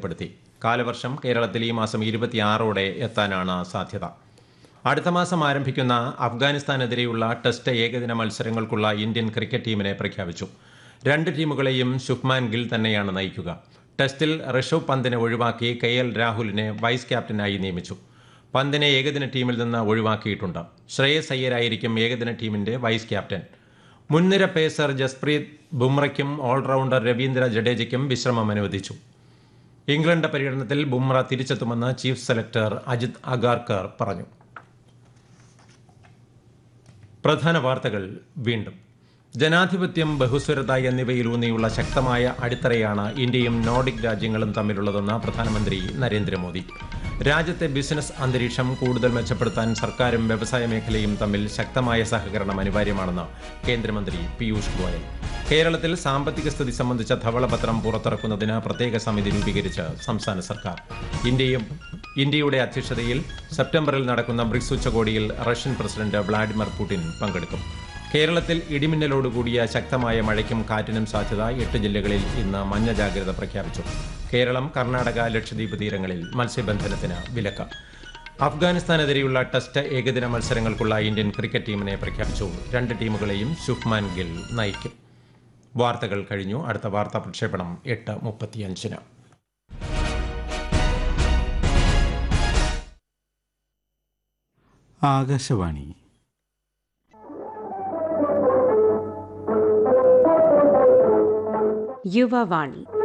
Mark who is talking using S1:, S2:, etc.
S1: രേഖപ്പെടുത്തി കാലവർഷം കേരളത്തിൽ ഈ മാസം ഇരുപത്തിയാറോടെ എത്താനാണ് സാധ്യത അടുത്ത മാസം ആരംഭിക്കുന്ന അഫ്ഗാനിസ്ഥാനെതിരെയുള്ള ടെസ്റ്റ് ഏകദിന മത്സരങ്ങൾക്കുള്ള ഇന്ത്യൻ ക്രിക്കറ്റ് ടീമിനെ പ്രഖ്യാപിച്ചു രണ്ട് ടീമുകളെയും ശുഭ്മാൻ ഗിൽ തന്നെയാണ് നയിക്കുക ടെസ്റ്റിൽ ഋഷഭ് പന്തിനെ ഒഴിവാക്കി കെ എൽ രാഹുലിനെ വൈസ് ക്യാപ്റ്റനായി നിയമിച്ചു പന്തിനെ ഏകദിന ടീമിൽ നിന്ന് ഒഴിവാക്കിയിട്ടുണ്ട് ശ്രേയസ് അയ്യരായിരിക്കും ഏകദിന ടീമിന്റെ വൈസ് ക്യാപ്റ്റൻ മുൻനിര പേസർ ജസ്പ്രീത് ബുംറയ്ക്കും ഓൾറൗണ്ടർ രവീന്ദ്ര ജഡേജയ്ക്കും വിശ്രമം അനുവദിച്ചു ഇംഗ്ലണ്ട് പര്യടനത്തിൽ ബുംറ തിരിച്ചെത്തുമെന്ന് ചീഫ് സെലക്ടർ അജിത് അഗാർക്കർ പറഞ്ഞു പ്രധാന വാർത്തകൾ വീണ്ടും ജനാധിപത്യം ബഹുസ്വരത എന്നിവയിലൂന്നിയുള്ള ശക്തമായ അടിത്തറയാണ് ഇന്ത്യയും നോർഡിക് രാജ്യങ്ങളും തമ്മിലുള്ളതെന്ന് പ്രധാനമന്ത്രി നരേന്ദ്രമോദി രാജ്യത്തെ ബിസിനസ് അന്തരീക്ഷം കൂടുതൽ മെച്ചപ്പെടുത്താൻ സർക്കാരും വ്യവസായ മേഖലയും തമ്മിൽ ശക്തമായ സഹകരണം അനിവാര്യമാണെന്ന് കേന്ദ്രമന്ത്രി പീയൂഷ് ഗോയൽ കേരളത്തിൽ സാമ്പത്തിക സ്ഥിതി സംബന്ധിച്ച ധവളപത്രം പുറത്തിറക്കുന്നതിന് പ്രത്യേക സമിതി രൂപീകരിച്ച് സംസ്ഥാന സർക്കാർ ഇന്ത്യയും ഇന്ത്യയുടെ അധ്യക്ഷതയിൽ സെപ്റ്റംബറിൽ നടക്കുന്ന ബ്രിക്സ് ഉച്ചകോടിയിൽ റഷ്യൻ പ്രസിഡന്റ് വ്ളാഡിമിർ പുടിൻ പങ്കെടുക്കും കേരളത്തിൽ ഇടിമിന്നലോടുകൂടിയ ശക്തമായ മഴയ്ക്കും കാറ്റിനും സാധ്യത എട്ട് ജില്ലകളിൽ ഇന്ന് മഞ്ഞ ജാഗ്രത പ്രഖ്യാപിച്ചു കേരളം കർണാടക ലക്ഷദ്വീപ് തീരങ്ങളിൽ മത്സ്യബന്ധനത്തിന് വിലക്ക് അഫ്ഗാനിസ്ഥാനെതിരെയുള്ള ടെസ്റ്റ് ഏകദിന മത്സരങ്ങൾക്കുള്ള ഇന്ത്യൻ ക്രിക്കറ്റ് ടീമിനെ പ്രഖ്യാപിച്ചു രണ്ട് ടീമുകളെയും ശുഭ്മാൻ ഗിൽ നയിക്കും വാർത്തകൾ കഴിഞ്ഞു അടുത്ത വാർത്താ പ്രക്ഷേപണം എട്ട് മുപ്പത്തിയഞ്ചിന്
S2: ആകാശവാണി
S3: യുവവാണി